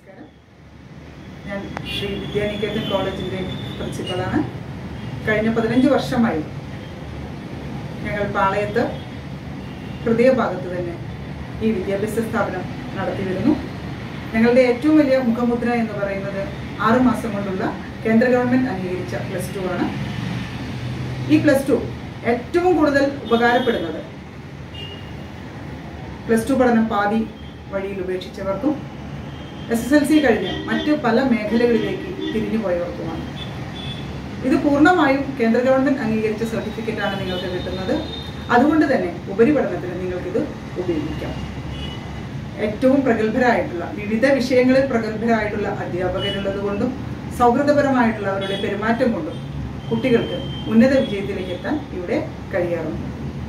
നമസ്കാരം ഞാൻ ശ്രീ വിദ്യാനികേതൻ കോളേജിൻ്റെ പ്രിൻസിപ്പളാണ് കഴിഞ്ഞ പതിനഞ്ച് വർഷമായി ഞങ്ങൾ പാളയത്ത് ഹൃദയഭാഗത്ത് തന്നെ ഈ വിദ്യാഭ്യാസ സ്ഥാപനം നടത്തി വരുന്നു ഞങ്ങളുടെ ഏറ്റവും വലിയ മുഖമുദ്ര എന്ന് പറയുന്നത് ആറു മാസം കൊണ്ടുള്ള കേന്ദ്ര ഗവൺമെൻറ് അംഗീകരിച്ച പ്ലസ് ടു ആണ് ഈ പ്ലസ് ടു ഏറ്റവും കൂടുതൽ ഉപകാരപ്പെടുന്നത് പ്ലസ് ടു പഠനം പാതി വഴിയിൽ ഉപേക്ഷിച്ചവർക്കും എസ് എസ് എൽ സി കഴിഞ്ഞ് മറ്റ് പല മേഖലകളിലേക്ക് തിരിഞ്ഞു പോയവർക്കുമാണ് ഇത് പൂർണ്ണമായും കേന്ദ്ര ഗവൺമെൻറ് അംഗീകരിച്ച സർട്ടിഫിക്കറ്റാണ് നിങ്ങൾക്ക് കിട്ടുന്നത് അതുകൊണ്ട് തന്നെ ഉപരിപഠനത്തിന് നിങ്ങൾക്കിത് ഉപയോഗിക്കാം ഏറ്റവും പ്രഗത്ഭരായിട്ടുള്ള വിവിധ വിഷയങ്ങളിൽ പ്രഗത്ഭരായിട്ടുള്ള അധ്യാപകരുള്ളത് കൊണ്ടും സൗഹൃദപരമായിട്ടുള്ള അവരുടെ പെരുമാറ്റം കൊണ്ടും കുട്ടികൾക്ക് ഉന്നത വിജയത്തിലേക്ക് എത്താൻ ഇവിടെ കഴിയാറുണ്ട്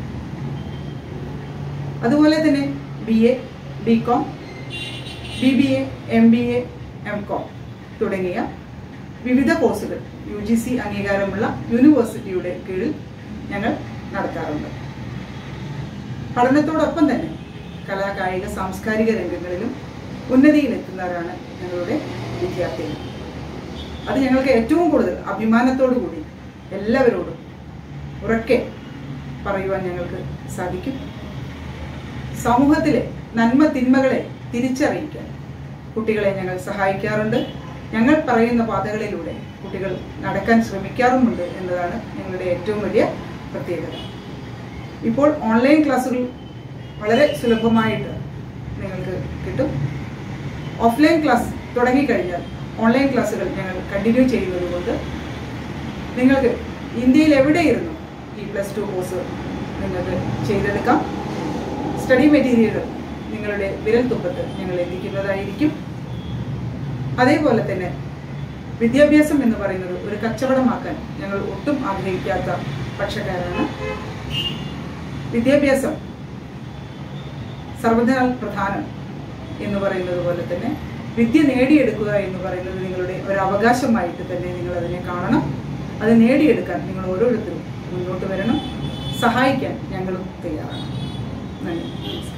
അതുപോലെ തന്നെ B A B Com B B A M B A M Com തുടങ്ങിയ വിവിധ കോഴ്സുകൾ യു ജി സി അംഗീകാരമുള്ള യൂണിവേഴ്സിറ്റിയുടെ കീഴിൽ ഞങ്ങൾ നടത്താറുണ്ട് പഠനത്തോടൊപ്പം തന്നെ കലാ കായിക സാംസ്കാരിക രംഗങ്ങളിലും ഉന്നതിയിലെത്തുന്നവരാണ് ഞങ്ങളുടെ വിദ്യാർത്ഥികൾ അത് ഞങ്ങൾക്ക് ഏറ്റവും കൂടുതൽ അഭിമാനത്തോടു കൂടി എല്ലാവരോടും ഉറക്കെ പറയുവാൻ ഞങ്ങൾക്ക് സാധിക്കും സമൂഹത്തിലെ നന്മ തിന്മകളെ തിരിച്ചറിയിക്കാൻ കുട്ടികളെ ഞങ്ങൾ സഹായിക്കാറുണ്ട് ഞങ്ങൾ പറയുന്ന പാതകളിലൂടെ കുട്ടികൾ നടക്കാൻ ശ്രമിക്കാറുമുണ്ട് എന്നതാണ് ഞങ്ങളുടെ ഏറ്റവും വലിയ പ്രത്യേകത ഇപ്പോൾ ഓൺലൈൻ ക്ലാസ്സുകൾ വളരെ സുലഭമായിട്ട് നിങ്ങൾക്ക് കിട്ടും ഓഫ്ലൈൻ ക്ലാസ് തുടങ്ങിക്കഴിഞ്ഞാൽ ഓൺലൈൻ ക്ലാസ്സുകൾ ഞങ്ങൾ കണ്ടിന്യൂ ചെയ്യുന്നത് കൊണ്ട് നിങ്ങൾക്ക് ഇന്ത്യയിൽ എവിടെയിരുന്നു ഈ പ്ലസ് ടു കോഴ്സ് നിങ്ങൾക്ക് ചെയ്തെടുക്കാം സ്റ്റഡി മെറ്റീരിയലുകൾ നിങ്ങളുടെ വിരൽ തുമ്പത്ത് ഞങ്ങൾ എത്തിക്കുന്നതായിരിക്കും അതേപോലെ തന്നെ വിദ്യാഭ്യാസം എന്ന് പറയുന്നത് ഒരു കച്ചവടമാക്കാൻ ഞങ്ങൾ ഒട്ടും ആഗ്രഹിക്കാത്ത പക്ഷക്കാരാണ് വിദ്യാഭ്യാസം സർവ്വതാൽ പ്രധാനം എന്ന് പറയുന്നത് പോലെ തന്നെ വിദ്യ നേടിയെടുക്കുക എന്ന് പറയുന്നത് നിങ്ങളുടെ ഒരു അവകാശമായിട്ട് തന്നെ നിങ്ങൾ അതിനെ കാണണം അത് നേടിയെടുക്കാൻ നിങ്ങൾ ഓരോരുത്തരും മുന്നോട്ട് വരണം സഹായിക്കാൻ ഞങ്ങളും തയ്യാറാണ് നന്ദി നമസ്കാരം